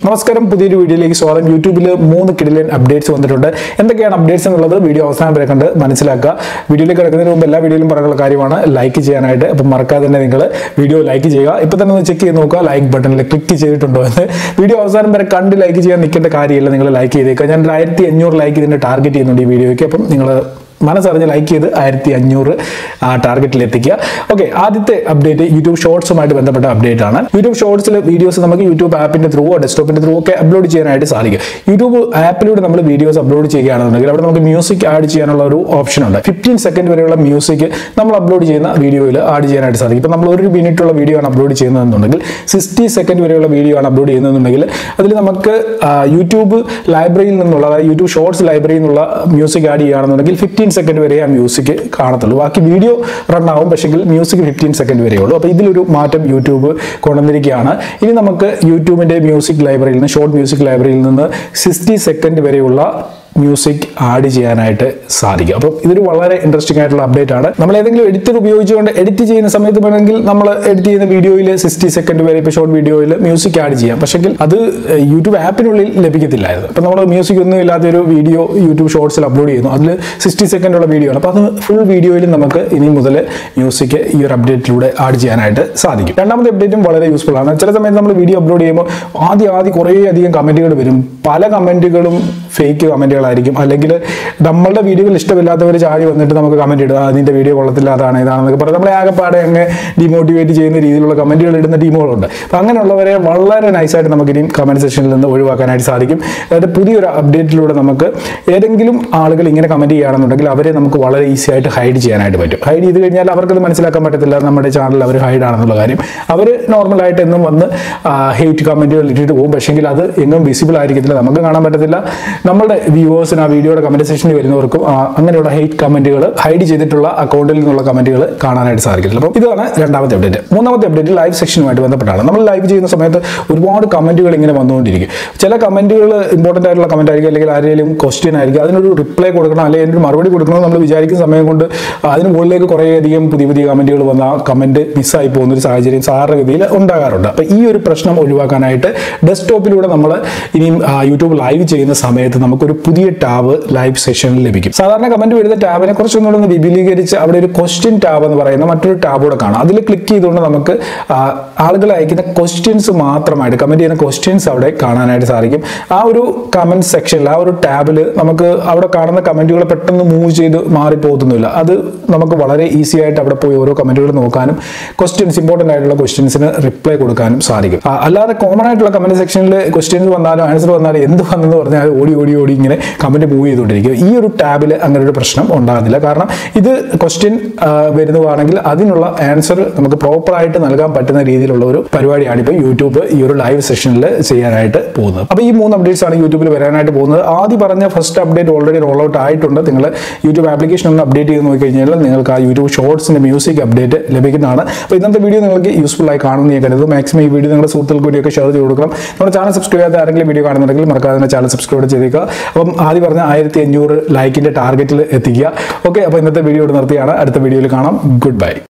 നമസ്കാരം പുതിയൊരു വീഡിയോയിലേക്ക് സ്വാഗതം യൂട്യൂബിൽ മൂന്ന് കിടിലൻ അപ്ഡേറ്റ്സ് വന്നിട്ടുണ്ട് എന്തൊക്കെയാണ് അപ്ഡേറ്റ്സ് എന്നുള്ളത് വീഡിയോ അവസാനം വരെ കണ്ട് മനസ്സിലാക്കുക വീഡിയോയിലേക്ക് കിടക്കുന്നതിന് മുമ്പ് എല്ലാ വീഡിയോയിലും പറയാനുള്ള കാര്യമാണ് ലൈക്ക് ചെയ്യാനായിട്ട് അപ്പം മറക്കാതെ തന്നെ നിങ്ങൾ വീഡിയോ ലൈക്ക് ചെയ്യുക ഇപ്പം തന്നെ ഒന്ന് ചെക്ക് ചെയ്ത് നോക്കുക ലൈക്ക് ബട്ടണിൽ ക്ലിക്ക് ചെയ്തിട്ടുണ്ടോ എന്ന് വീഡിയോ അവസാനം വരെ കണ്ട് ലൈക്ക് ചെയ്യാൻ നിൽക്കേണ്ട കാര്യമില്ല നിങ്ങൾ ലൈക്ക് ചെയ്തേക്കുക ഞാൻ ഒരു ആയിരത്തി അഞ്ഞൂറ് ലൈക്ക് ഇതിൻ്റെ ടാർഗറ്റ് ചെയ്യുന്നുണ്ട് ഈ വീഡിയോയ്ക്ക് അപ്പം നിങ്ങൾ മനസ്സറിഞ്ഞ് ലൈക്ക് ചെയ്ത് ആയിരത്തി അഞ്ഞൂറ് ആ ടാർഗറ്റിൽ എത്തിക്കുക ഓക്കെ ആദ്യത്തെ അപ്ഡേറ്റ് യൂട്യൂബ് ഷോർട്സുമായിട്ട് ബന്ധപ്പെട്ട അപ്ഡേറ്റ് ആണ് യൂട്യൂബ് ഷോർട്സിൽ വീഡിയോസ് നമുക്ക് യൂട്യൂബ് ആപ്പിന്റെ ത്രൂ ഡെസ്ക്ടോപ്പിന്റെ ത്രൂ ഒക്കെ അപ്ലോഡ് ചെയ്യാനായിട്ട് സാധിക്കും യൂട്യൂബ് ആപ്പിലൂടെ നമ്മൾ വീഡിയോസ് അപ്ലോഡ് ചെയ്യുകയാണെന്നുണ്ടെങ്കിൽ അവിടെ നമുക്ക് മ്യൂസിക് ആഡ് ചെയ്യാനുള്ള ഒരു ഓപ്ഷൻ ഉണ്ട് ഫിഫ്റ്റീൻ സെക്കൻഡ് വരെയുള്ള മ്യൂസിക് നമ്മൾ അപ്ലോഡ് ചെയ്യുന്ന വീഡിയോയിൽ ആഡ് ചെയ്യാനായിട്ട് സാധിക്കും ഇപ്പം നമ്മൾ ഒരു മിനിറ്റുള്ള വീഡിയോ ആണ് അപ്ലോഡ് ചെയ്യുന്നതെന്നുണ്ടെങ്കിൽ സിക്സ്റ്റി സെക്കൻഡ് വരെയുള്ള വീഡിയോ ആണ് അപ്ലോഡ് ചെയ്യുന്നതെന്നുണ്ടെങ്കിൽ അതിൽ നമുക്ക് ആ, യൂട്യൂബ് ലൈബ്രറിയിൽ നിന്നുള്ള അതായത് യൂട്യൂബ് ഷോർട്സ് ലൈബ്രറിയിൽ നിന്നുള്ള മ്യൂസിക് ആഡ് ചെയ്യുകയാണെന്നുണ്ടെങ്കിൽ ഫിഫ്റ്റീൻ സെക്കൻഡ് വരെ ആ മ്യൂസിക് കാണത്തുള്ളൂ ബാക്കി വീഡിയോ റൺ ആവും പക്ഷേ മ്യൂസിക് ഫിഫ്റ്റീൻ സെക്കൻഡ് വരെ ഉള്ളൂ അപ്പോൾ ഇതിലൊരു മാറ്റം യൂട്യൂബ് കൊണ്ടുവന്നിരിക്കുകയാണ് ഇനി നമുക്ക് യൂട്യൂബിൻ്റെ മ്യൂസിക് ലൈബ്രറിയിൽ നിന്ന് ഷോർട്ട് മ്യൂസിക് ലൈബ്രറിയിൽ നിന്ന് സിക്സ്റ്റി സെക്കൻഡ് വരെയുള്ള മ്യൂസിക് ആഡ് ചെയ്യാനായിട്ട് സാധിക്കും അപ്പം ഇതൊരു വളരെ ഇൻട്രസ്റ്റിംഗ് ആയിട്ടുള്ള അപ്ഡേറ്റ് ആണ് നമ്മൾ ഏതെങ്കിലും എഡിറ്റർ ഉപയോഗിച്ചുകൊണ്ട് എഡിറ്റ് ചെയ്യുന്ന സമയത്ത് വേണമെങ്കിൽ നമ്മൾ എഡിറ്റ് ചെയ്യുന്ന വീഡിയോയിൽ സിക്സ്റ്റി സെക്കൻഡ് വരെ ഇപ്പോൾ ഷോർട്ട് വീഡിയോയിൽ മ്യൂസിക് ആഡ് ചെയ്യാം പക്ഷേ അത് യൂട്യൂബ് ആപ്പിനുള്ളിൽ ലഭിക്കത്തില്ലായിരുന്നു അപ്പം നമ്മൾ മ്യൂസിക് ഒന്നും ഇല്ലാത്തൊരു വീഡിയോ യൂട്യൂബ് ഷോർട്സിൽ അപ്ലോഡ് ചെയ്യുന്നു അതിൽ സിക്സ്റ്റി സെക്കൻഡ് ഉള്ള വീഡിയോ ആണ് അപ്പോൾ അത് ഫുൾ വീഡിയോയിൽ നമുക്ക് ഇനി മുതൽ മ്യൂസിക് ഈ ഒരു അപ്ഡേറ്റിലൂടെ ആഡ് ചെയ്യാനായിട്ട് സാധിക്കും രണ്ടാമത്തെ അപ്ഡേറ്റും വളരെ യൂസ്ഫുൾ ആണ് ചില സമയത്ത് നമ്മൾ വീഡിയോ അപ്ലോഡ് ചെയ്യുമ്പോൾ ആദ്യം ആദ്യം കുറേ അധികം കമൻറ്റുകൾ വരും പല കമൻറ്റുകളും ഫേക്ക് കമൻറ്റുകളായിരിക്കും അല്ലെങ്കിൽ നമ്മളുടെ വീഡിയോകൾ ഇഷ്ടമില്ലാത്തവർ ചാടി വന്നിട്ട് നമുക്ക് കമൻറ്റ് ഇടുക അതിൻ്റെ വീഡിയോ കൊള്ളത്തില്ല അതാണ് ഇതാണെന്നൊക്കെ പറഞ്ഞ് നമ്മളെ ആകെപ്പാടെ അങ്ങ് ഡിമോട്ടിവേറ്റ് ചെയ്യുന്ന രീതിയിലുള്ള കമൻറ്റുകൾ ഇടുന്ന ടീമുകളുണ്ട് അപ്പോൾ അങ്ങനെയുള്ളവരെ വളരെ നൈസായിട്ട് നമുക്ക് ഇനിയും കമൻറ്റ് സെക്ഷനിൽ നിന്ന് ഒഴിവാക്കാനായിട്ട് സാധിക്കും അതായത് പുതിയൊരു അപ്ഡേറ്റിലൂടെ നമുക്ക് ഏതെങ്കിലും ആളുകൾ ഇങ്ങനെ കമൻറ്റ് ചെയ്യുകയാണെന്നുണ്ടെങ്കിൽ അവരെ നമുക്ക് വളരെ ഈസി ആയിട്ട് ഹൈഡ് ചെയ്യാനായിട്ട് പറ്റും ഹൈഡ് ചെയ്ത് കഴിഞ്ഞാൽ അവർക്കത് മനസ്സിലാക്കാൻ പറ്റത്തില്ല നമ്മുടെ ചാനൽ അവർ ഹൈഡ് ആണെന്നുള്ള കാര്യം അവർ നോർമലായിട്ട് എന്നും വന്ന് ഹെയ്റ്റ് കമൻറ്റുകൾ ഇട്ടിട്ട് പോകും പക്ഷേങ്കിൽ അത് എങ്ങും വിസിബിൾ ആയിരിക്കത്തില്ല നമുക്ക് കാണാൻ പറ്റത്തില്ല നമ്മുടെ വ്യൂവേഴ്സിന് ആ വീഡിയോയുടെ കമൻറ്റ് സെക്ഷനിൽ വരുന്നവർക്കും ആ, അങ്ങനെയുള്ള ഹെയ്റ്റ് കമൻറ്റുകൾ ഹൈഡ് ചെയ്തിട്ടുള്ള അക്കൗണ്ടിൽ നിന്നുള്ള കമൻറ്റുകൾ കാണാനായിട്ട് സാധിക്കത്തില്ല അപ്പം ഇതാണ് രണ്ടാമത്തെ അപ്ഡേറ്റ് മൂന്നാമത്തെ അപ്ഡേറ്റ് ലൈവ് സെക്ഷനുമായിട്ട് ബന്ധപ്പെട്ടാണ് നമ്മൾ ലൈവ് ചെയ്യുന്ന സമയത്ത് ഒരുപാട് കമൻറ്റുകൾ ഇങ്ങനെ വന്നുകൊണ്ടിരിക്കും ചില കമൻറ്റുകൾ ഇമ്പോർട്ടൻ്റ് ആയിട്ടുള്ള കമൻറ്റ് ആയിരിക്കും അല്ലെങ്കിൽ ആരെങ്കിലും ക്വസ്റ്റ്യൻ ആയിരിക്കും അതിനൊരു റിപ്ലൈ കൊടുക്കണം അല്ലെങ്കിൽ അതിനൊരു മറുപടി കൊടുക്കണം നമ്മൾ വിചാരിക്കുന്ന സമയം കൊണ്ട് അതിന് മുകളിലേക്ക് കുറേയധികം പുതിയ പുതിയ കമൻറ്റുകൾ വന്ന ആ കമൻറ്റ് മിസ്സായി പോകുന്ന ഒരു സാഹചര്യം സാധാരണഗതിയിൽ ഉണ്ടാകാറുണ്ട് അപ്പോൾ ഈ ഒരു പ്രശ്നം ഒഴിവാക്കാനായിട്ട് ഡെസ്ക്ടോപ്പിലൂടെ നമ്മൾ ഇനിയും ആ, യൂട്യൂബ് ലൈവ് ചെയ്യുന്ന സമയത്ത് നമുക്കൊരു പുതിയ ടാബ് ലൈവ് സെഷനിൽ ലഭിക്കും സാധാരണ കമൻറ്റ് വരുന്ന ടാബിനെ കുറച്ചൊന്നുകൂടെ ഒന്ന് വിപുലീകരിച്ച് അവിടെ ഒരു ക്വസ്റ്റ്യൻ ടാബ് എന്ന് പറയുന്ന മറ്റൊരു ടാബ് കൂടെ കാണാം അതിൽ ക്ലിക്ക് ചെയ്തുകൊണ്ട് നമുക്ക് ആ, ആളുകൾ അയക്കുന്ന ക്വസ്റ്റ്യൻസ് മാത്രമായിട്ട് കമൻറ്റ് ചെയ്യുന്ന ക്വസ്റ്റ്യൻസ് അവിടെ കാണാനായിട്ട് സാധിക്കും ആ ഒരു കമൻറ്റ് സെക്ഷനിൽ ആ ഒരു ടാബിൽ നമുക്ക് അവിടെ കാണുന്ന കമൻറ്റുകൾ പെട്ടെന്ന് മൂവ് ചെയ്ത് മാറിപ്പോകുന്നില്ല അത് നമുക്ക് വളരെ ഈസി ആയിട്ട് അവിടെ പോയി ഓരോ കമൻറ്റുകൾ നോക്കാനും ക്വസ്റ്റ്യൻസ് ഇമ്പോർട്ടൻ്റ് ആയിട്ടുള്ള ക്വസ്റ്റ്യൻസിന് റിപ്ലൈ കൊടുക്കാനും സാധിക്കും ആ, അല്ലാതെ കോമൺ ആയിട്ടുള്ള കമൻറ്റ് സെക്ഷനിൽ ക്വസ്റ്റ്യൻസ് വന്നാലും ആൻസർ വന്നാലും എന്ത് വന്നെന്ന് പറഞ്ഞാൽ ഓടി ഓടി ഓടി ഇങ്ങനെ കമൻറ്റ് മൂവ് ചെയ്തുകൊണ്ടിരിക്കും ഈ ഒരു ടാബിൽ അങ്ങനെ ഒരു പ്രശ്നം ഉണ്ടാകുന്നില്ല കാരണം ഇത് ക്വസ്റ്റ്യൻ വരുന്നതാണെങ്കിൽ അതിനുള്ള ആൻസർ നമുക്ക് പ്രോപ്പറായിട്ട് നൽകാൻ പറ്റുന്ന രീതിയിലുള്ള ഒരു പരിപാടിയാണ് ഇപ്പോൾ യൂട്യൂബ് ഈ ഒരു ലൈവ് സെഷനിൽ ചെയ്യാനായിട്ട് പോകുന്നത് അപ്പോൾ ഈ മൂന്ന് അപ്ഡേറ്റ്സ് ആണ് യൂട്യൂബിൽ വരാനായിട്ട് പോകുന്നത് ആദ്യം പറഞ്ഞ first update already roll out ആയിട്ടുണ്ട് നിങ്ങൾ യൂട്യൂബ് ആപ്ലിക്കേഷൻ ഒന്ന് അപ്ഡേറ്റ് ചെയ്ത് നോക്കിക്കഴിഞ്ഞാൽ നിങ്ങൾക്ക് ആ യൂട്യൂബ് ഷോർട്സിന്റെ മ്യൂസിക് അപ്ഡേറ്റ് ലഭിക്കുന്നതാണ് അപ്പോൾ ഇന്നത്തെ വീഡിയോ നിങ്ങൾക്ക് യൂസ്ഫുൾ ആയി കാണുമെന്ന് ഞാൻ കരുതുന്നു മാക്സിമം ഈ വീഡിയോ നിങ്ങളുടെ സുഹൃത്തുക്കൾക്ക് കൂടിയൊക്കെ ഷെയർ ചെയ്ത് കൊടുക്കണം നമ്മുടെ ചാനൽ സബ്സ്ക്രൈബ് ചെയ്യാത്ത ആരെങ്കിലും വീഡിയോ കാണുന്നുണ്ടെങ്കിൽ മറക്കാതെ തന്നെ ചാനൽ സബ്സ്ക്രൈബ് ചെയ്തേക്കുക അപ്പം ആദ്യം പറഞ്ഞ ആയിരത്തി അഞ്ഞൂറ് ലൈക്കിന്റെ ടാർഗറ്റിൽ എത്തിക്കുക ഓക്കെ അപ്പോൾ ഇന്നത്തെ വീഡിയോ ഇവിടെ നിർത്തിയാണ് അടുത്ത വീഡിയോയിൽ കാണാം ഗുഡ് ബൈ